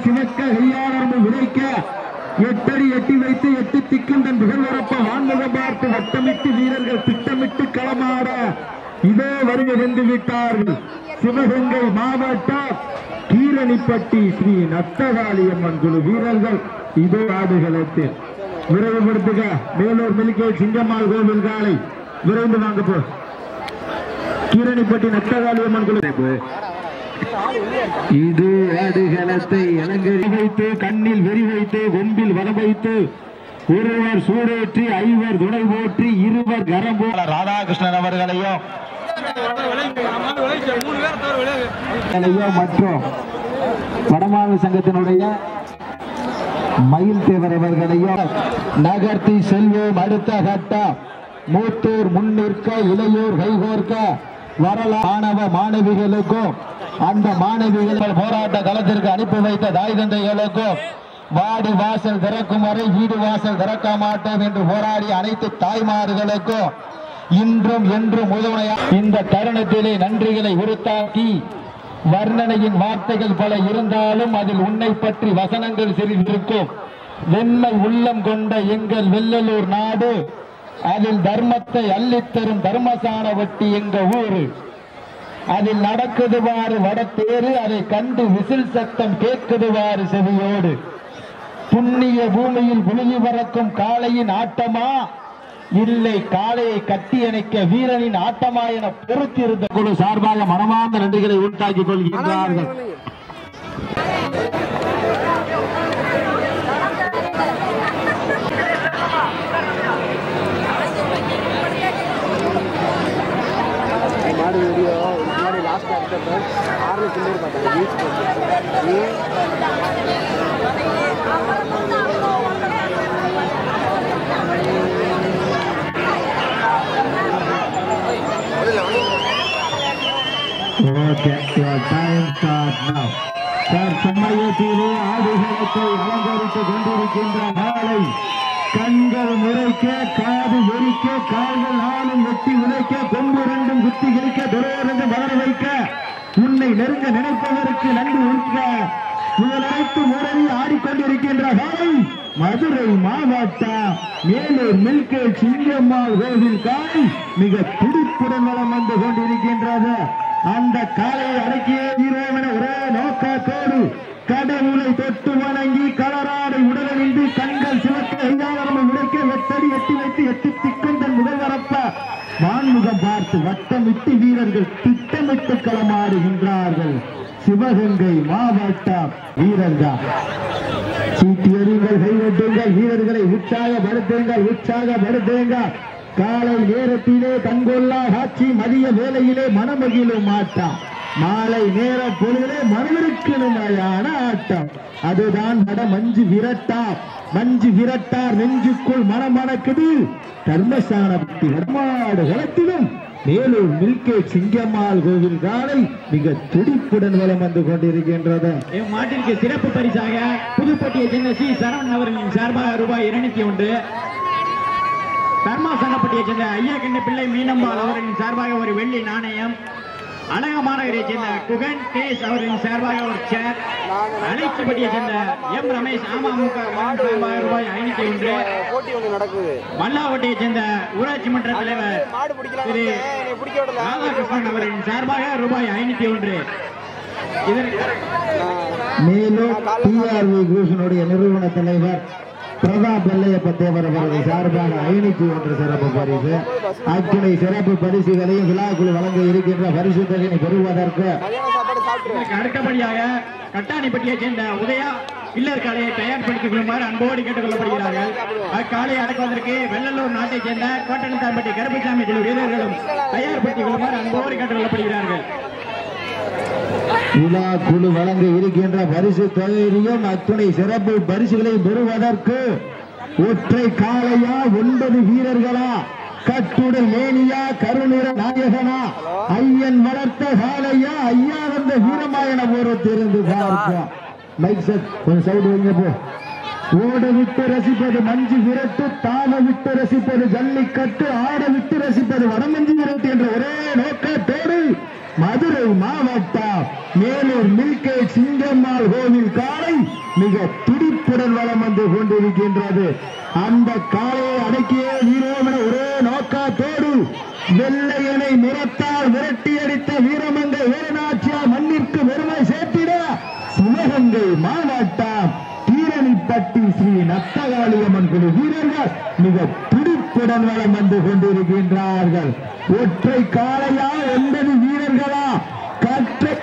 சிவக்க கையாளர்ந்து விதைக்க எட்டடி எட்டி வைத்து எட்டு திக்கும் தன் புகழ்வரப்ப வான்முகம் பார்த்து வட்டமிட்டு வீரர்கள் திட்டமிட்டு களமாட இதோ வருகை வந்து விட்டார்கள் சிவகங்கை மாவட்டம் கீரணிப்பட்டி ஸ்ரீ நத்தகாளியம்மன் குழு வீரர்கள் இதோ ஆடுகளத்தில் விரைவுபடுத்துக மேலூர் மில்கே சிங்கம்மாள் கோவில் காலை விரைந்து வாங்க போ கீரணிப்பட்டி நத்தகாளியம்மன் குழு இது ஆடுகளத்தை அலங்கரி வைத்து கண்ணில் வெறி வைத்து கொம்பில் வரம் வைத்து ஒருவர் சூடேற்றி ஐவர் துணை போற்றி இருவர் கரம் போல ராதாகிருஷ்ணன் அவர்களையும் அவர்களையும் மற்றும் வடமாநில சங்கத்தினுடைய மயில் தேவர் அவர்களையும் நகர்த்தி செல்வோம் அடுத்த கட்டம் மூத்தூர் முன்னிற்க இளையோர் கைகோர்க்க வரல மாணவ மாணவிகளுக்கும் அந்த மாணவிகள் போராட்ட களத்திற்கு அனுப்பி வைத்த தாய் தந்தைகளுக்கும் வாடி வாசல் திறக்கும் வரை வீடு வாசல் திறக்க மாட்டோம் என்று போராடிய அனைத்து தாய்மார்களுக்கும் இன்றும் என்றும் உதவுணையா இந்த தருணத்திலே நன்றிகளை உருத்தாக்கி வர்ணனையின் வார்த்தைகள் பல இருந்தாலும் அதில் உன்னை பற்றி வசனங்கள் சிறிதிருக்கும் வெண்மை உள்ளம் கொண்ட எங்கள் வெள்ளலூர் நாடு அதில் தர்மத்தை அள்ளித்தரும் தர்மசான வட்டி எங்க ஊரு அதில் நடக்குதுவாறு வடத்தேரு அதை கண்டு விசில் சத்தம் கேட்குதுவாறு செவியோடு புண்ணிய பூமியில் புழுதி பறக்கும் காளையின் ஆட்டமா இல்லை காளையை கட்டி அணைக்க வீரனின் ஆட்டமா என பொறுத்திருந்த குழு சார்பாக மனமார்ந்த நன்றிகளை உண்டாக்கிக் கொள்கின்றார்கள் மாடு வீடியோ முன்னாடி லாஸ்ட் எடுத்தப்ப ஆறு கிலோ பார்த்தேன் யூஸ் பண்ணி நீ Okay, your time start now. Sir சமயத்திலே ஆடுகளத்தை அலங்கரித்துக் கொண்டிருக்கின்ற நாளை கண்கள் முறைக்க காது வெறிக்க கால்கள் நாளும் வெட்டி உதைக்க கொம்பு ரெண்டும் குத்தி கிழிக்க துறையிலிருந்து வளர வைக்க உன்னை நெருங்க நினைப்பதற்கு நன்கு உட்க புகழனைத்து முறையில் ஆடிக்கொண்டிருக்கின்ற காலை மதுரை மாவட்டம் மேலூர் மில்கே சிங்கம்மாள் கோவில் காலை மிக துடிப்புடன் வளம் வந்து கொண்டிருக்கின்றது அந்த காலையை அடக்கிய தீரோம் என ஒரே நோக்கத்தோடு கடவுளை தொட்டு வணங்கி கலராடை உடலணிந்து கண்கள் சிவக்க எங்காலம் உடைக்க வெட்டடி எட்டி வைத்து எட்டி திக்கும் தன் முதல் வரப்ப வான்முகம் பார்த்து வட்டமிட்டு வீரர்கள் திட்டமிட்டு களமாடுகின்றார்கள் சிவகங்கை மாவட்டம் வீரங்கா சீட்டி எறியுங்கள் கைவட்டுங்கள் வீரர்களை உற்சாகப்படுத்துங்கள் உற்சாகப்படுத்துங்கள் காலை நேரத்திலே கண்கொள்ளா காட்சி மதிய வேளையிலே மனமகிழும் ஆட்டம் மாலை நேர பொழுதிலே மனதிற்கிணுமையான ஆட்டம் அதுதான் வட மஞ்சு விரட்டா மஞ்சு விரட்டார் நெஞ்சுக்குள் மனமணக்குது தர்மசானபக்தி வடமாடு களத்திலும் மேலூர் மில்கே சிங்கம்மாள் கோவில் காலை மிக துடிப்புடன் வலம் வந்து கொண்டிருக்கின்றது இம்மாட்டிற்கு சிறப்பு பரிசாக புதுப்பட்டியை சேர்ந்த சி சரவணன் அவர்களின் சார்பாக ரூபாய் இருநூத்தி ஒன்று தர்மாசனப்பட்டியை சேர்ந்த ஐயக்கண்ண பிள்ளை மீனம்பாள் அவர்களின் சார்பாக ஒரு வெள்ளி நாணயம் அழக மாநகரை சேர்ந்த குகன் கேஸ் அவர்களின் சார்பாக ஒரு சேர் அனைத்துப்பட்டியை சேர்ந்த எம் ரமேஷ் அமமுக மகன் சார்பாக ரூபாய் ஐநூத்தி ஒன்று போட்டி ஒன்று நடக்குது மல்லாவட்டியை சேர்ந்த ஊராட்சி மன்ற தலைவர் மாடு பிடிக்கலாம் திரு என்னை பிடிக்க விடல ராதாகிருஷ்ணன் அவர்களின் சார்பாக ரூபாய் ஐநூத்தி ஒன்று இதற்கு மேலும் டிஆர்வி குரூஷனுடைய நிறுவன தலைவர் பிரதாப் வெள்ளையப்ப தேவர் அவர்கள் சார்பாக ஐநூத்தி ஒன்று சிறப்பு பரிசு அத்தனை சிறப்பு பரிசுகளையும் விழாக்குழு வழங்க இருக்கின்ற பரிசு தொகையை பெறுவதற்கு மதியான சாப்பாடு சாப்பிட்டு இதற்கு அடுத்தபடியாக கட்டாணிப்பட்டியை சேர்ந்த உதயா இல்லர் காலையை தயார்படுத்திக் கொள்ளுமாறு அன்போடு கேட்டுக் கொள்ளப்படுகிறார்கள் அக்காலையை அடக்குவதற்கு வெள்ளலூர் நாட்டைச் சேர்ந்த கோட்டனத்தாம்பட்டி கருப்பசாமி குழு வீரர்களும் தயார்படுத்திக் கொள்ளுமாறு அன்போடு கேட்டுக் கொள்ளப்படுகிறார்கள் விழா குழு வழங்க இருக்கின்ற பரிசு தொகையிலையும் அத்துணை சிறப்பு பரிசுகளை பெறுவதற்கு ஒற்றை காளையா ஒன்பது வீரர்களா கட்டுடல் மேனியா கருநிற நாயகனா ஐயன் வளர்த்த காளையா ஐயா வந்த வீரமாயன பொறுத்திருந்து பார்ப்போம் மைக் செட் கொஞ்சம் சவுண்ட் வைங்க போ ஓட விட்டு ரசிப்பது மஞ்சு விரட்டு தாவ விட்டு ரசிப்பது ஜல்லிக்கட்டு ஆட விட்டு ரசிப்பது வடமஞ்சு விரட்டு என்ற ஒரே நோக்கத்தோடு மதுரை மாவட்டம் மேலூர் மில்கே சிங்கம்மாள் கோவில் காலை மிக துடிப்புடன் வலம் வந்து கொண்டிருக்கின்றது அந்த காலையை அடக்கிய வீரோமன ஒரே நோக்கத்தோடு வெள்ளையனை நிறத்தால் விரட்டி அடித்த வீரமங்கை வீரநாச்சியா மண்ணிற்கு பெருமை சேர்த்திட சிவகங்கை மாநாட்டாம் தீரணிப்பட்டி ஸ்ரீ நத்தகாளியம்மன் குழு வீரர்கள் மிக துடிப்புடன் வலம் வந்து கொண்டிருக்கின்றார்கள் ஒற்றை காளையா ஒன்பது வீரர்களா கற்றை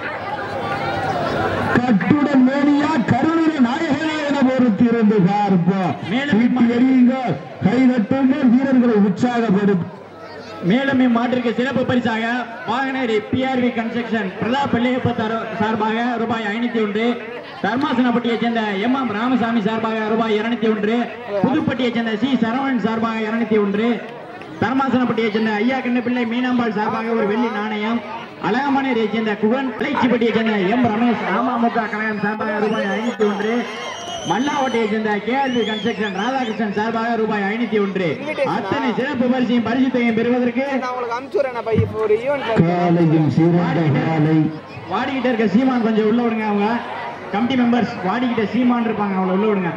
கட்டுடன் மேனியா கருணிர நாயகனா என பொறுத்திருந்து பார்ப்போம் மேலும் சீட்டி எறியுங்கள் கை தட்டுங்கள் வீரர்களை உற்சாகப்படுத்த மேலும் இம்மாட்டிற்கு சிறப்பு பரிசாக வாகனேரி பிஆர்வி கன்ஸ்ட்ரக்ஷன் பிரதாப் பிள்ளையப்ப சார்பாக ரூபாய் ஐநூத்தி ஒன்று தர்மாசனப்பட்டியைச் சேர்ந்த எம் எம் ராமசாமி சார்பாக ரூபாய் இருநூத்தி ஒன்று புதுப்பட்டியைச் சேர்ந்த சி சரவணன் சார்பாக இருநூத்தி ஒன்று தர்மாசனப்பட்டியைச் சேர்ந்த ஐயா கண்ணப்பிள்ளை மீனாம்பாள் சார்பாக ஒரு வெள்ளி நாணயம் அழகமனையரைச் சேர்ந்த குகன் பிள்ளைச்சிப்பட்டியைச் சேர்ந்த எம் ரமேஷ் அமமுக கழகம் சார்பாக ரூபாய் ஐநூத்தி ஒன்று மல்லாவட்டையை சேர்ந்த கேஆர்பி கன்ஸ்ட்ரக்ஷன் ராதாகிருஷ்ணன் சார்பாக ரூபாய் ஐநூத்தி ஒன்று அத்தனை சிறப்பு பரிசையும் பரிசு தொகையும் பெறுவதற்கு நான் உங்களுக்கு அனுப்பிச்சுறேன் பை இப்போ ஒரு ஈவெண்ட் காலையும் சிறந்த காலை வாடிக்கிட்ட இருக்க சீமான் கொஞ்சம் உள்ள விடுங்க அவங்க கமிட்டி மெம்பர்ஸ் வாடிக்கிட்ட சீமான் இருப்பாங்க அவங்கள உள்ள விடுங்க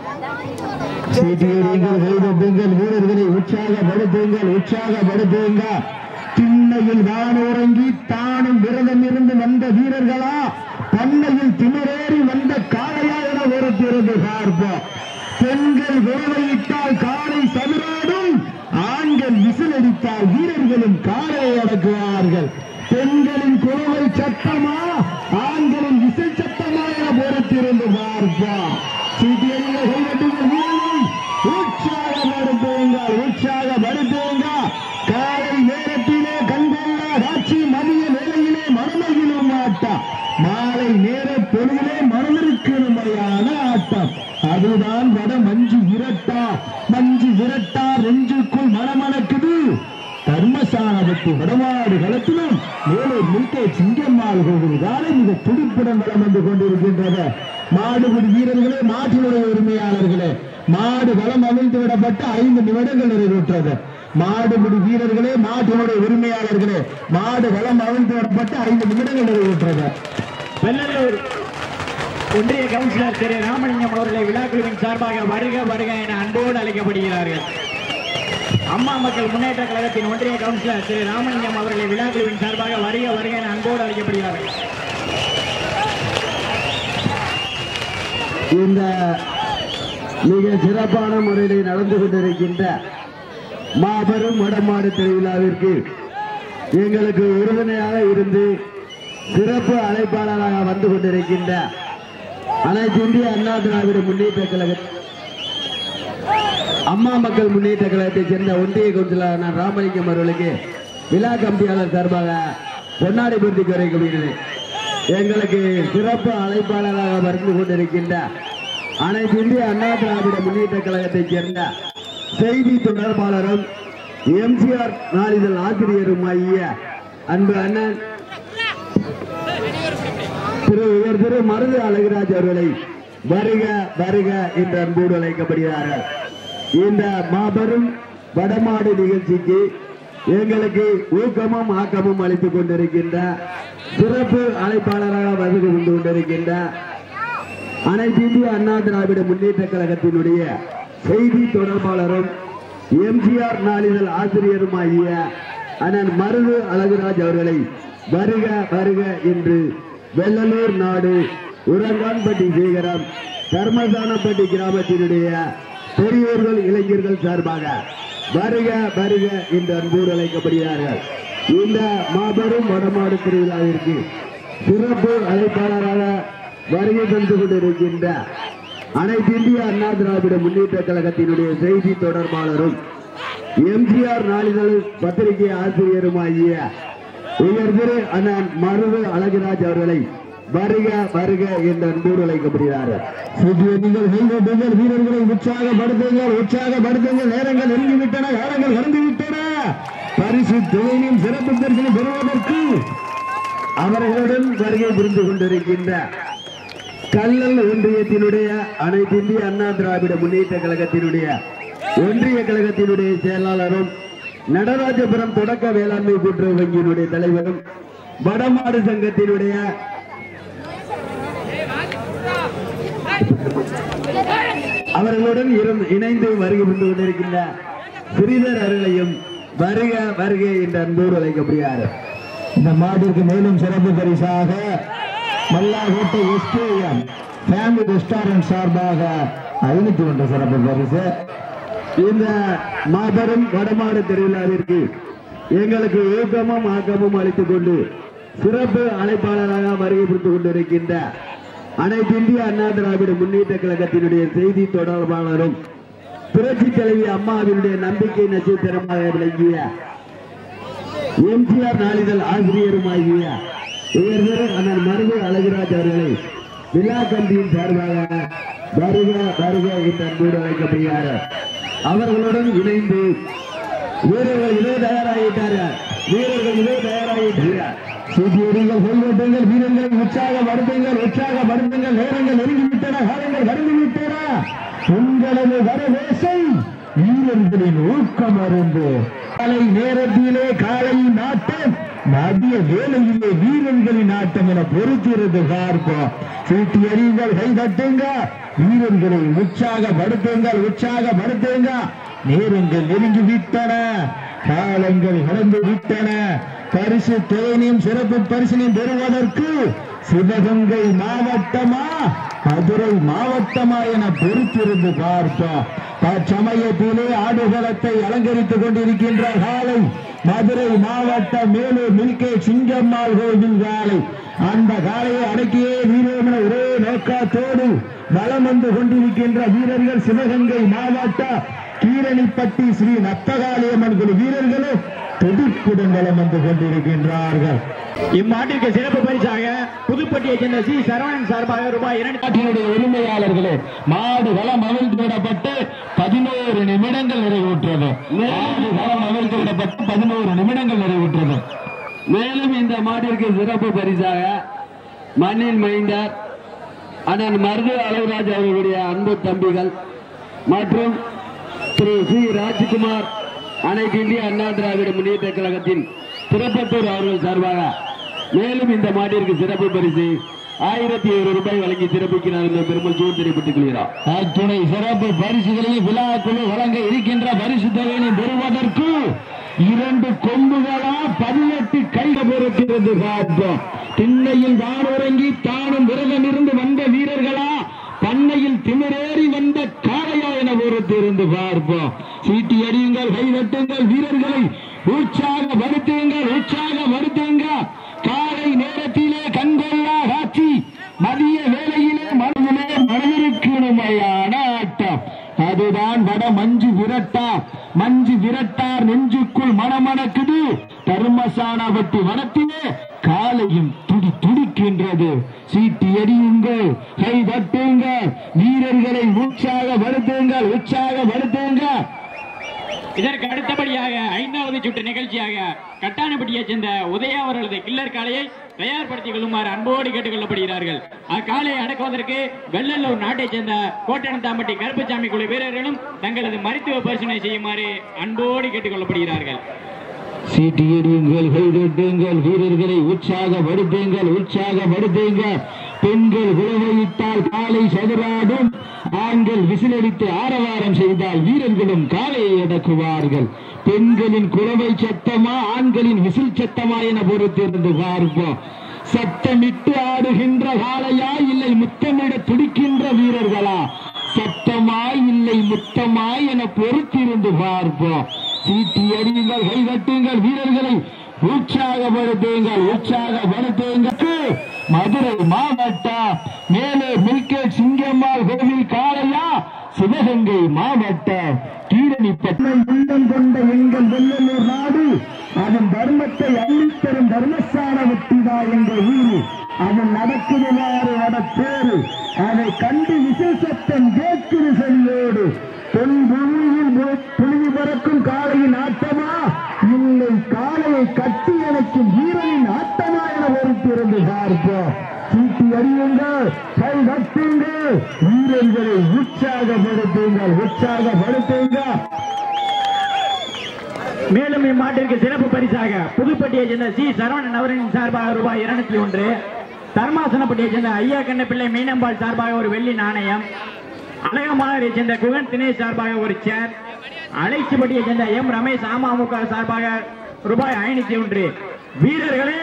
சீட்டியடிங்கள் கைதட்டுங்கள் வீரர்களை உற்சாகப்படுத்துங்கள் உற்சாகப்படுத்துங்க திண்ணையில் வானுறங்கி தானும் விரதம் இருந்து வந்த வீரர்களா பண்ணையில் திமிரேறி வந்த காளையா என ஒருத்திருந்து பார்ப்போம் பெண்கள் விரவையிட்டால் காலை சதுராடும் ஆண்கள் விசிலடித்தால் வீரர்களும் காலையை அடக்குவார்கள் பெண்களின் குழுவை சத்தமா ஆண்களின் விசில் சத்தமா என பொறுத்திருந்து பார்ப்போம் சீட்டியடிகள் கைதட்டுங்கள் வீரர்கள் உற்சாகப்படுத்துங்கள் உற்சாகப்படுத்துங்கள் காலை நேரத்திலே கண்கொள்ளா காட்சி மதிய வேளையிலே மனமகிழும் ஆட்டம் மாலை நேர பொழுதிலே மனதிற்கிருமையான ஆட்டம் அதுதான் வட மஞ்சு விரட்டா மஞ்சு விரட்டா நெஞ்சுக்குள் மனமணக்குது தர்மசானபத்து வடமாடு களத்திலும் மேலூர் முல்கே சிங்கம்மாள் கோவில் காலை மிக துடிப்புடன் வளம் வந்து கொண்டிருக்கின்றது மாடுபிடி வீரர்களே மாட்டினுடைய உரிமையாளர்களே மாடு வளம் அவிழ்த்து விடப்பட்டு ஐந்து நிமிடங்கள் நிறைவேற்றது மாடுபிடி வீரர்களே மாட்டினுடைய உரிமையாளர்களே மாடு வளம் அவிழ்த்து விடப்பட்டு ஐந்து நிமிடங்கள் நிறைவேற்றது வெள்ளலூர் ஒன்றிய கவுன்சிலர் திரு ராமலிங்கம் அவர்களை விழாக்குழுவின் சார்பாக வருக வருக என அன்போடு அழைக்கப்படுகிறார்கள் அம்மா மக்கள் முன்னேற்ற கழகத்தின் ஒன்றிய கவுன்சிலர் திரு ராமலிங்கம் அவர்களை விழாக்குழுவின் சார்பாக வருக வருக என அன்போடு அழைக்கப்படுகிறார்கள் இந்த மிக சிறப்பான முறையில் நடந்து கொண்டிருக்கின்ற மாபெரும் வடமாடு திருவிழாவிற்கு எங்களுக்கு உறுதுணையாக இருந்து சிறப்பு அழைப்பாளராக வந்து கொண்டிருக்கின்ற அனைத்து இந்திய அண்ணா திராவிட முன்னேற்ற கழக அம்மா மக்கள் முன்னேற்ற கழகத்தைச் சேர்ந்த ஒன்றிய கவுன்சிலரான ராமலிங்கம் அவர்களுக்கு விழா கமிட்டியாளர் சார்பாக பொன்னாடி பூர்த்தி குறைக்கப்படுகிறது எங்களுக்கு சிறப்பு அழைப்பாளராக வந்து கொண்டிருக்கின்ற அனைத்து இந்திய அண்ணா திராவிட முன்னேற்ற கழகத்தைச் சேர்ந்த செய்தி தொடர்பாளரும் எம்ஜிஆர் நாளிதழ் ஆசிரியரும் ஆகிய அன்பு அண்ணன் திரு உயர் திரு மருது அழகுராஜ் அவர்களை வருக வருக என்று அன்போடு அழைக்கப்படுகிறார்கள் இந்த மாபெரும் வடமாடு நிகழ்ச்சிக்கு எங்களுக்கு ஊக்கமும் ஆக்கமும் அளித்துக் கொண்டிருக்கின்ற சிறப்பு அழைப்பாளராக வந்து கொண்டு கொண்டிருக்கின்ற அனைத்து இந்திய அண்ணா திராவிட முன்னேற்ற கழகத்தினுடைய செய்தி தொடர்பாளரும் எம்ஜிஆர் நாளிதழ் ஆசிரியருமாகிய அண்ணன் மருது அழகுராஜ் அவர்களை வருக வருக என்று வெள்ளலூர் நாடு உரங்கான்பட்டி சேகரம் தர்மசானப்பட்டி கிராமத்தினுடைய பெரியோர்கள் இளைஞர்கள் சார்பாக வருக வருக என்று அன்போடு அழைக்கப்படுகிறார்கள் இந்த மாபெரும் வடமாடு திருவிழாவிற்கு சிறப்பு அழைப்பாளராக வருகை தந்து கொண்டிருக்கின்ற அனைத்து இந்திய அண்ணா திராவிட முன்னேற்ற கழகத்தினுடைய செய்தி தொடர்பாளரும் எம்ஜிஆர் நாளிதழ் பத்திரிகை ஆசிரியருமாகிய உயர் திரு அண்ணன் மருது அழகுராஜ் அவர்களை வருக வருக என்று அன்போடு அழைக்கப்படுகிறார்கள் நீங்கள் நீங்கள் வீரர்களை உற்சாகப்படுத்துங்கள் உற்சாகப்படுத்துங்கள் நேரங்கள் நெருங்கிவிட்டன காலங்கள் கடந்துவிட்டன பரிசு தொகையிலும் சிறப்பு பரிசினை பெறுவதற்கு அவர்களுடன் வருகை புரிந்து கொண்டிருக்கின்ற கல்லல் ஒன்றியத்தினுடைய அனைத்து இந்திய அண்ணா திராவிட முன்னேற்ற கழகத்தினுடைய ஒன்றிய கழகத்தினுடைய செயலாளரும் நடராஜபுரம் தொடக்க வேளாண்மை கூட்டுறவு வங்கியினுடைய தலைவரும் வடமாடு சங்கத்தினுடைய அவர்களுடன் இருந்து- இணைந்து வருகை புரிந்து கொண்டிருக்கின்ற ஸ்ரீதர் அவர்களையும் வருக வருக என்ற அன்போடு அழைக்கப்படுகிறார் இந்த மாட்டிற்கு மேலும் சிறப்பு பரிசாக மல்லாகோட்டை எஸ்கேஎம் ஃபேமிலி ரெஸ்டாரண்ட் சார்பாக ஐநூத்தி ஒன்று சிறப்பு பரிசு இந்த மாபெரும் வடமாடு திருவிழாவிற்கு எங்களுக்கு ஊக்கமும் ஆக்கமும் அளித்துக் கொண்டு சிறப்பு அழைப்பாளராக வருகை புரிந்து கொண்டிருக்கின்ற அனைத்து இந்திய அண்ணா திராவிட முன்னேற்ற கழகத்தினுடைய செய்தி தொடர்பாளரும் புரட்சி தலைவி அம்மாவினுடைய நம்பிக்கை நட்சத்திரமாக விளங்கிய எம்ஜிஆர் நாளிதழ் ஆசிரியருமாகிய உயர்திரு அண்ணன் மருது அழகுராஜ் அவர்களை விழா கம்பியின் சார்பாக வருக வருக என்று அன்போடு அழைக்கப்படுகிறார் அவர்களுடன் இணைந்து வீரர்கள் இதோ தயாராகிட்டார்கள் வீரர்கள் இதோ தயாராகிட்டார்கள் சூட்டியடிகள் கொள்வட்டுங்கள் வீரர்களை உற்சாகப்படுத்துங்கள் உற்சாகப்படுத்துங்கள் நேரங்கள் நெருங்கிவிட்டன காலங்கள் கடந்துவிட்டன உங்களது வரவேசை வீரர்களின் ஊக்கம் அருந்து காலை நேரத்திலே காலையின் நாட்டம் மதிய வேலையிலே வீரர்களின் ஆட்டம் என பொறுத்திருந்து பார்ப்போம் சீட்டி எறியுங்கள் கை தட்டுங்க வீரர்களை உற்சாகப்படுத்துங்கள் உற்சாகப்படுத்துங்க நேரங்கள் நெருங்கி விட்டன காலங்கள் கடந்து விட்டன பரிசு தேனியும் சிறப்பு பரிசினையும் பெறுவதற்கு சிவகங்கை மாவட்டமா மதுரை மாவட்டமா என பொறுத்திருந்து பார்த்தோம் தற்சமயத்திலே ஆடுகளத்தை அலங்கரித்துக் கொண்டிருக்கின்ற காலை மதுரை மாவட்ட மேலூர் மில்கே சிங்கம்மாள் கோவில் காலை அந்த காலையை அடக்கியே வீரமென ஒரே நோக்கத்தோடு வலம் வந்து கொண்டிருக்கின்ற வீரர்கள் சிவகங்கை மாவட்ட கீரணிப்பட்டி ஸ்ரீ நத்தகாளியம்மன் குழு வீரர்களும் துடிப்புடன் வலம் வந்து கொண்டிருக்கின்றார்கள் இம்மாட்டிற்கு சிறப்பு பரிசாக புதுப்பட்டியை சேர்ந்த சி சரவணன் சார்பாக ரூபாய் இரண்டு நாட்டினுடைய உரிமையாளர்களே மாடு வளம் அவிழ்த்து விடப்பட்டு பதினோரு நிமிடங்கள் நிறைவுற்றது மாடு வளம் அவிழ்த்து விடப்பட்டு பதினோரு நிமிடங்கள் நிறைவுற்றது மேலும் இந்த மாட்டிற்கு சிறப்பு பரிசாக மண்ணின் மைந்தர் அண்ணன் மருது அழகுராஜ் அவர்களுடைய அன்பு தம்பிகள் மற்றும் திரு சி ராஜ்குமார் அனைத்து இந்திய அண்ணா திராவிட முன்னேற்ற கழகத்தின் திருப்பத்தூர் அவர்கள் சார்பாக மேலும் இந்த மாட்டிற்கு சிறப்பு பரிசு ஆயிரத்தி ஐநூறு ரூபாய் வழங்கி சிறப்பிக்கிறார் என்ற பெருமை சூழ் தெரிவித்துக் கொள்கிறார் அத்துணை சிறப்பு பரிசுகளையும் விழாக்குழு வழங்க இருக்கின்ற பரிசு தொகையினை பெறுவதற்கு இரண்டு கொம்புகளா பதினெட்டு கைகள் பொறுக்கிறது பார்ப்போம் திண்ணையில் வானுறங்கி தானும் விரதம் இருந்து வந்த வீரர்களா பண்ணையில் திமிரேறி வந்த காளையா என பொறுத்து இருந்து பார்ப்போம் சீட்டி அடியுங்கள் கை தட்டுங்கள் வீரர்களை உற்சாகப்படுத்துங்கள் உற்சாகப்படுத்துங்கள் காலை நேரத்திலே கண்கொள்ளா காட்சி மதிய வேளையிலே மனதிலே மனதிற்கிணுமையான ஆட்டம் அதுதான் வட மஞ்சு விரட்டா மஞ்சு விரட்டார் நெஞ்சுக்குள் மணமணக்குது தர்மசானாவட்டி வனத்திலே காலையும் துடி துடிக்கின்றது சீட்டி எறியுங்கள் கை தட்டுங்கள் வீரர்களை உற்சாகப்படுத்துங்கள் உற்சாகப்படுத்துங்கள் இதற்கு அடுத்தபடியாக ஐந்தாவது சுற்று நிகழ்ச்சியாக கட்டானப்பட்டியைச் சேர்ந்த உதயா அவர்களது கில்லர் காளையை தயார்படுத்திக் கொள்ளுமாறு அன்போடு கேட்டுக் கொள்ளப்படுகிறார்கள் அக்காளையை அடக்குவதற்கு வெள்ளலூர் நாட்டைச் சேர்ந்த கோட்டனத்தாம்பட்டி கருப்புசாமி குழு வீரர்களும் தங்களது மருத்துவ பரிசீலனை செய்யுமாறு அன்போடு கேட்டுக் கொள்ளப்படுகிறார்கள் சீட்டி எறியுங்கள் கைதட்டுங்கள் வீரர்களை உற்சாகப்படுத்துங்கள் உற்சாகப்படுத்துங்கள் பெண்கள் உழவையிட்டால் காலை சதுராடும் ஆண்கள் விசிலடித்து ஆரவாரம் செய்தால் வீரர்களும் காலையை அடக்குவார்கள் பெண்களின் குறவை சத்தமா ஆண்களின் விசில் சத்தமா என பொறுத்திருந்து பார்ப்போம் சத்தமிட்டு ஆடுகின்ற காளையா இல்லை முத்தமிட துடிக்கின்ற வீரர்களா சத்தமாய் இல்லை முத்தமாய் என பொறுத்திருந்து பார்ப்போம் சீட்டி அடியுங்கள் கை தட்டுங்கள் வீரர்களை உற்சாகப்படுத்துங்கள் உற்சாகப்படுத்துங்கள் மதுரை மாவட்டம் மேலே மில்கேட் சிங்கம்மாள் கோவில் காளையா சிவகங்கை மாவட்டம் கீழனிப்பட்டை உள்ளம் கொண்ட எங்கள் வெள்ளலூர் நாடு அதன் தர்மத்தை அள்ளித்தரும் தர்மஸ்தான வெட்டிதா எங்கள் ஊரு அதன் நடக்குதுவாறு அட பேரு அதை கண்டு விசேஷத்தன் கேட்குது செல்லோடு பொன் பூமியில் மு- புழுதி பறக்கும் காளையின் ஆட்டமா இல்லை காளையை கட்டி அணைக்கும் வீரனின் ஆட்டமா என பொறுத்திருந்து பார்ப்போம் சீட்டி அறியுங்கள் கை கட்டுங்கள் வீரர்களை உற்சாகப்படுத்துங்கள் உற்சாகப்படுத்துங்கள் மேலும் இம்மாட்டிற்கு சிறப்பு பரிசாக புதுப்பட்டியை சேர்ந்த சி சரவணன் அவரின் சார்பாக ரூபாய் இருநூத்தி ஒன்று தர்மாசனப்பட்டியை சேர்ந்த ஐயா கண்ண பிள்ளை மீனம்பாள் சார்பாக ஒரு வெள்ளி நாணயம் அழகமானரை சேர்ந்த குகன் தினேஷ் சார்பாக ஒரு சேர் அலைச்சிப்பட்டியை சேர்ந்த எம் ரமேஷ் அமமுக சார்பாக ரூபாய் ஐநூத்தி ஒன்று வீரர்களே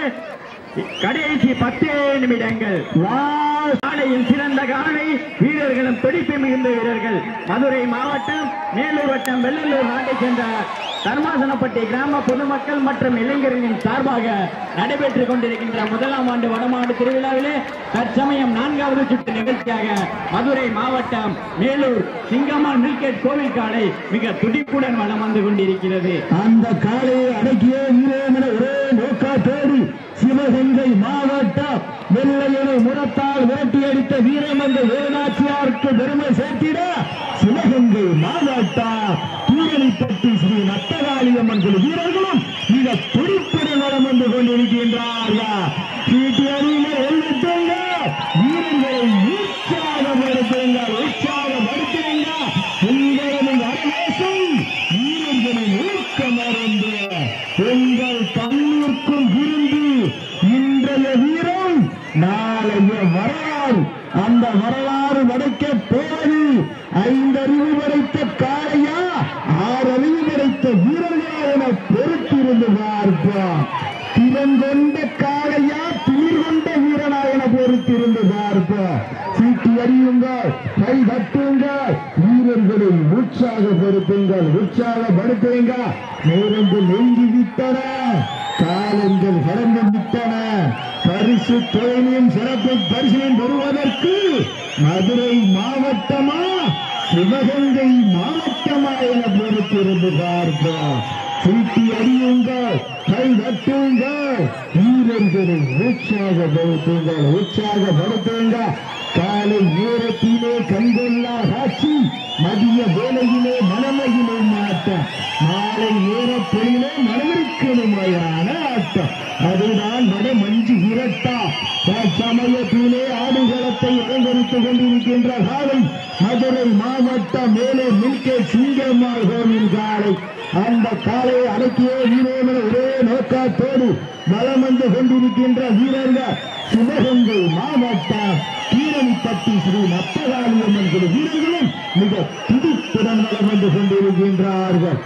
கடைசி பத்து நிமிடங்கள் காலையில் சிறந்த காலை வீரர்களும் துடிப்பு மிகுந்த வீரர்கள் மதுரை மாவட்டம் மேலூர் வட்டம் வெள்ளலூர் நாட்டைச் சேர்ந்த தர்மாசனப்பட்டி கிராம பொதுமக்கள் மற்றும் இளைஞர்களின் சார்பாக நடைபெற்றுக் கொண்டிருக்கின்ற முதலாம் ஆண்டு வடமாடு திருவிழாவிலே தற்சமயம் நான்காவது சுற்று நிகழ்ச்சியாக மதுரை மாவட்டம் மேலூர் சிங்கம்மாள் மில்கேட் கோவில் காலை மிக துடிப்புடன் வலம் வந்து கொண்டிருக்கிறது அந்த காலையை அடக்கிய வீரேமன ஒரே நோக்காட்டோடு சிவகங்கை மாவட்டம் வெள்ளையனை முரத்தால் வேட்டியடித்த வீரமங்க வேதாச்சியாருக்கு பெருமை சேர்த்திட சிவகங்கை மாவட்டம் தூரணிப்பட்டி ஸ்ரீ நட்டகாளியம்மன் குழு வீரர்களும் மிக துடிப்புடன் வரம் வந்து கொண்டிருக்கின்றார்கள் சீட்டி அணியிலே எழுத்துங்க வீரர்களை உற்சாகப்படுத்துங்க உற்சாகப்படுத்துங்க உங்களது வரவேசம் வீரர்களின் ஊக்கமருந்து உங்கள் தண்ணீர்க்கும் விருந்து இன்றைய வீரம் நாளைய வரலாறு அந்த வரலாறு வடைக்க போவது ஐந்தறிவு படைத்த காளையா ஆறறிவு படைத்த வீரர்களா என பொறுத்திருந்து பார்ப்போம் திறங்கொண்ட காளையா தீர் கொண்ட வீரனா என பொறுத்திருந்து பார்ப்போம் சீட்டி அறியுங்கள் கை தட்டுங்கள் வீரர்களை உற்சாகப்படுத்துங்கள் உற்சாகப்படுத்துங்க நேரங்கள் நெங்கி விட்டன காலங்கள் கடந்து விட்டன பரிசு தொழிலையும் சிறப்பு பரிசையும் பெறுவதற்கு மதுரை மாவட்டமா சிவகங்கை மாவட்டமா என பொறுத்திருந்து பார்ப்போம் சீட்டி அடியுங்கள் கை தட்டுங்கள் வீரர்களை உற்சாகப்படுத்துங்கள் உற்சாகப்படுத்துங்கள் காலை நேரத்திலே கண்கொள்ளா காட்சி மதிய வேலையிலே மனமையிலே மாட்டம் மாலை நேரத்திலே மனதிற்கெழுமையான ஆட்டம் அதுதான் வட மஞ்சு இரட்டா சமயத்திலே ஆடுகளத்தை அலங்கரித்துக் கொண்டிருக்கின்ற காலை மதுரை மாவட்டம் மேலே மில்கே சிங்கம்மாள் கோவில் காலை அந்த காலையை அடக்கிய வீரேமன ஒரே நோக்கத்தோடு வலம் வந்து கொண்டிருக்கின்ற வீரர்கள் சிவகங்கை மாவட்டம் கீரணிப்பட்டி ஸ்ரீ நத்தகாளியம்மன் குழு வீரர்களும் மிக துடிப்புடன் வலம் வந்து கொண்டிருக்கின்றார்கள்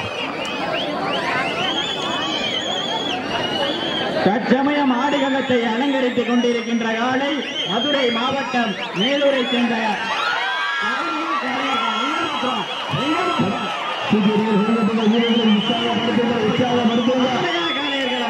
தற்சமயம் ஆடுகளத்தை அலங்கரித்துக் கொண்டிருக்கின்ற காலை மதுரை மாவட்டம் மேலூரை சேர்ந்த சீக்கிரம் சொல்லப்பட்ட வீரர்களை உற்சாகப்படுத்துங்க உற்சாகப்படுத்துங்க காளையர்களா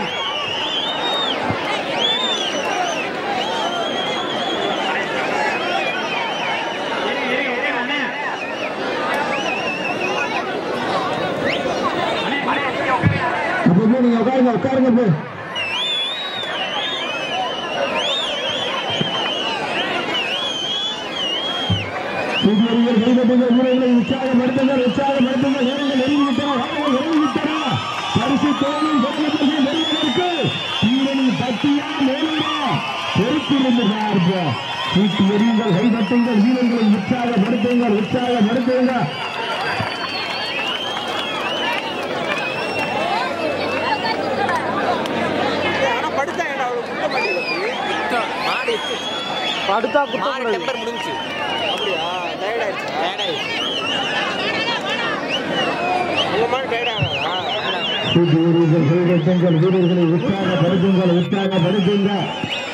அப்ப போய் நீங்க உட்காருங்க உட்காருங்க போய் புதியவர்கள் கைதட்டுங்க வீரர்களை உற்சாகப்படுத்துங்கள் உற்சாகப்படுத்துங்கள் நேரங்கள் நெருங்கிவிட்டன வாரங்கள் நெருங்கிவிட்டன பரிசு தோல்வி பரிசு பெறுவதற்கு வீரனை பட்டியா மேலுமா பொறுத்திருந்து பார்ப்போம் சீட்டு எறியுங்கள் கைதட்டுங்கள் வீரர்களை உற்சாகப்படுத்துங்கள் உற்சாகப்படுத்துங்கள் ஆனா படுத்தா ஏன்டா அவ்வளவு குட்ட மாட்டேங்குது மாடு படுத்தா மாடு குத்த டெம்பர் முடிஞ்சுச்சு அப்படியா டயர்ட் ஆயிடுச்சு டயர்ட் ஆயிடுச்சு உங்க மாடு டயர்ட் ஆகாதா சீட்டு எறியுங்கள் கைதட்டுங்கள் வீரர்களை உற்சாகப்படுத்துங்கள் உற்சாகப்படுத்துங்கள்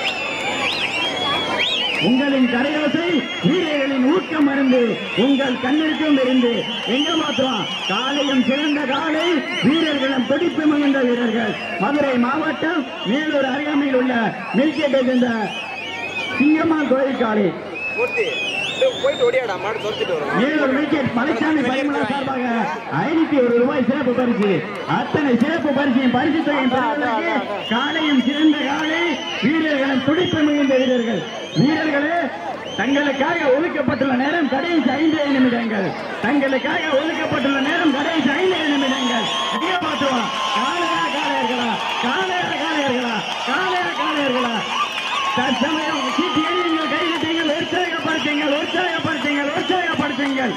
உங்களின் கரையோசை வீரர்களின் ஊக்கம் மருந்து உங்கள் கண்ணிற்கும் இருந்து எங்க மாத்திரம் காலையும் சிறந்த காலை வீரர்களும் துடிப்பு மிகுந்த வீரர்கள் மதுரை மாவட்டம் மேலூர் அருகாமையில் உள்ள மில்கேட்டை சேர்ந்த சிங்கம்மாள் கோயில் காலை மூர்த்தி டேய், போயிட்டு ஓடியாடா மாடு துரத்திட்டு வரும் மேலூர் விக்கெட் பழனிசாமி பரிமளா சார்பாக ஐநூத்தி ஒரு ரூபாய் சிறப்பு பரிசு அத்தனை சிறப்பு பரிசையும் பரிசு தொகையும் பெறுவதற்கு காலையும் சிறந்த காலை வீரர்களும் துடிப்பு மிகுந்த வீரர்கள் வீரர்களே தங்களுக்காக ஒதுக்கப்பட்டுள்ள நேரம் கடைசி ஐந்து நிமிடங்கள் தங்களுக்காக ஒதுக்கப்பட்டுள்ள நேரம் கடைசி ஐந்து நிமிடங்கள் அதிக மாற்றுவா காலையா காலையர்களா காலையா காலையர்களா காலையா காலையர்களா தற்சமயம் சீட்டி எறியுங்கள் கைவிட்டீங்கள் உற்சாகப்படுத்துங்கள் உற்சாகப்படுத்துங்கள் உற்சாகப்படுத்துங்கள்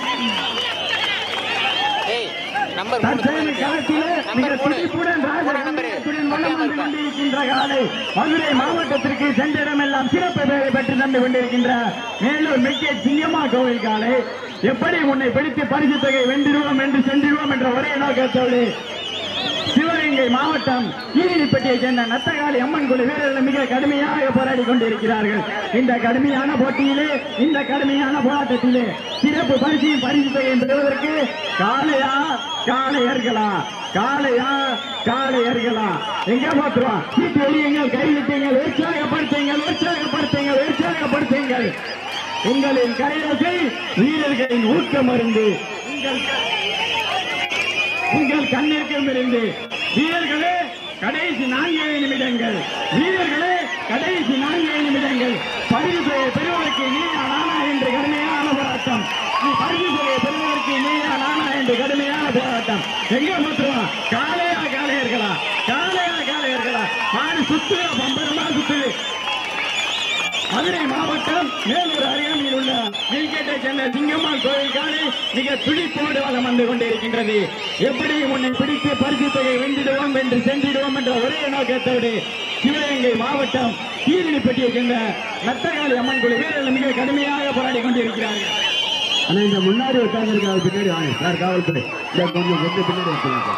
ஏய் நம்பர் மூணு தற்சமய களத்திலே மிக நம்பர் மூணு துடிப்புடன் மூணாம் நம்பரு ராஜகம்பீரத்துடன் வலம் வந்து கொண்டிருக்கின்ற காலை மதுரை மாவட்டத்திற்கு சென்ற இடமெல்லாம் சிறப்பு பெயரை பெற்று தந்து கொண்டிருக்கின்ற மேலூர் மெக்கிய சிங்கம்மா கோவில் காலை எப்படி உன்னை பிடித்து பரிசு தொகை வென்றிடுவோம் என்று சென்றிடுவோம் என்ற ஒரே நோக்கத்தோடு சிவகங்கை மாவட்டம் ஈரிப்பட்டியை சேர்ந்த நத்தகாளி அம்மன் குழு வீரர்கள் மிக கடுமையாக போராடி கொண்டிருக்கிறார்கள் இந்த கடுமையான போட்டியிலே இந்த கடுமையான போராட்டத்திலே சிறப்பு பரிசையும் பரிசு தொகையும் பெறுவதற்கு காளையா காளையர்களா காளையா காளையர்களா எங்க போத்துருவான் சீட்டு வெளியுங்கள் கை விட்டீங்கள் உற்சாகப்படுத்துங்கள் உற்சாகப்படுத்துங்கள் உற்சாகப்படுத்துங்கள் உங்களின் கையசை வீரர்களின் ஊக்க மருந்து உங்கள் உங்கள் கண்ணிற்கும் இருந்து வீரர்களே கடைசி நான்கு நிமிடங்கள் வீரர்களே கடைசி நான்கு நிமிடங்கள் பரிசு தொகையை பெறுவதற்கு நீயா நானா என்று கடுமையான போராட்டம் நீ பரிசு தொகையை பெறுவதற்கு நீயா நானா என்று கடுமையான போராட்டம் எங்க மாத்திரம் காளையா காளையர்களா காளையா காளையர்களா மாடு சுத்துகிற பம்பரமா சுத்துது மதுரை மாவட்டம் மேலூர் அருகாமையில் உள்ள வில்கேட்டை சேர்ந்த சிங்கம்மாள் கோயில் காலை மிக துடிப்போடு வளம் வந்து கொண்டிருக்கின்றது எப்படி உன்னை பிடித்து பரிசு தொகை வென்றிடுவோம் என்று சென்றிடுவோம் என்ற ஒரே நோக்கத்தோடு சிவகங்கை மாவட்டம் கீரிணிப்பட்டியை சேர்ந்த நத்தகாளி அம்மன் குழு வீரர்கள் மிக கடுமையாக போராடி கொண்டிருக்கிறார்கள் ஆனா இந்த முன்னாடி உட்கார்ந்து பின்னாடி வாங்க சார் காவல்துறை இந்த கொஞ்சம் கொஞ்சம் பின்னாடி வச்சுருங்க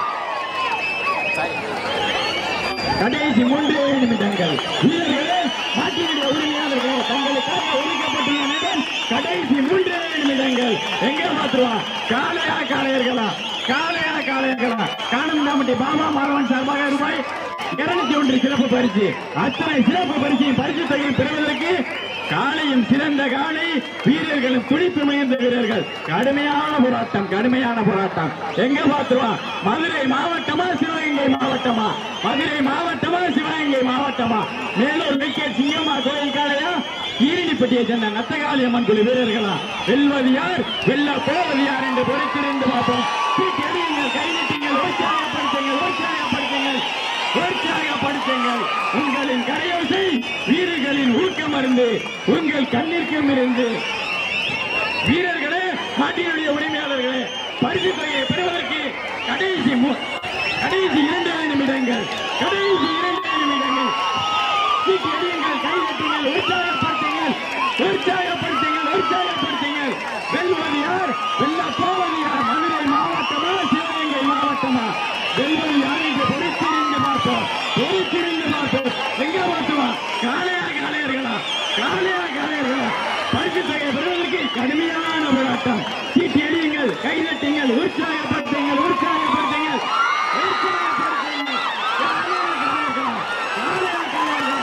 கடைசி மூன்று நிமிடங்கள் வீரர்களே நாட்டினுடைய உரிமையாளர்களே தங்களுக்காக ஒதுக்கப்பட்டுள்ள நேரம் கடைசி மூன்று நிமிடங்கள் எங்க மாத்துருவா காளையா காளையர்களா காளையா காளையர்களா காணந்தாமட்டி பாபா மாறவன் சார்பாக ரூபாய் இருநூத்தி ஒன்று சிறப்பு பரிசு அத்தனை சிறப்பு பரிசையும் பரிசு தொகையும் பெறுவதற்கு காளையும் சிறந்த காளை வீரர்களும் துடிப்பு மிகுந்த வீரர்கள் கடுமையான போராட்டம் கடுமையான போராட்டம் எங்க பாத்துருவா மதுரை மாவட்டமா சிவகங்கை மாவட்டமா மதுரை மாவட்டமா சிவகங்கை மாவட்டமா மேலூர் மிக்க சிங்கம்மா கோயில் காளையா ஈரணிப்பட்டியை சேர்ந்த நத்தகாளி அம்மன் குழு வீரர்களா வெல்வது யார் வெல்ல போவது யார் என்று பொறுத்திருந்து பார்ப்போம் சீட்டடியுங்கள் கைநீட்டுங்கள் உற்சாகப்படுத்துங்கள் உற்சாகப்படுத்துங்கள் உற்சாகப்படுத்துங்கள் உங்களின் கரையோசை வீரர்களின் ஊக்கம் இருந்து உங்கள் கண்ணிற்கும் இருந்து வீரர்களே நாட்டினுடைய உரிமையாளர்களே பரிசு தொகையை பெறுவதற்கு கடைசி மு- கடைசி இரண்டு நிமிடங்கள் கடைசி இரண்டு நிமிடங்கள் சீட்டு எறியுங்கள் கை தட்டுங்கள் உற்சாகப்படுத்துங்கள் உற்சாகப்படுத்துங்கள் உற்சாகப்படுத்துங்கள் வெல்வது யார் வெல்ல போவது யார் மதுரை மாவட்டமா சிவகங்கை மாவட்டமா வெல்வது யார் என்று பொறுத்திருந்து பார்ப்போம் பொறுத்திருந்து பார்ப்போம் எங்க பார்த்துவா காளையா காளையர்களா காளையா காளையர்களா பரிசு தொகை பெறுவதற்கு கடுமையான போராட்டம் சீட்டு எறியுங்கள் கை தட்டுங்கள் உற்சாகப்படுத்துங்கள் உற்சாகப்படுத்துங்கள் உற்சாகப்படுத்துங்கள் காளையா காளையர்களா காளையா காளையர்களா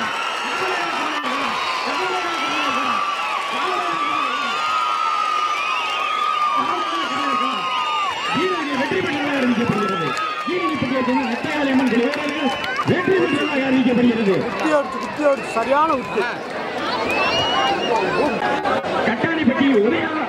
வீரர்கள் வெற்றி பெற்றதாக அறிவிக்கப்படுகிறது வீரர்கள் சேர்ந்த நெட்டையாளி அம்மன் குழு வீரர்கள் வெற்றி பெற்றதாக அறிவிக்கப்படுகிறது குத்தி எடுத்து குத்தி எடுத்து சரியான உத்தி கட்டாணிப்பட்டி உதயா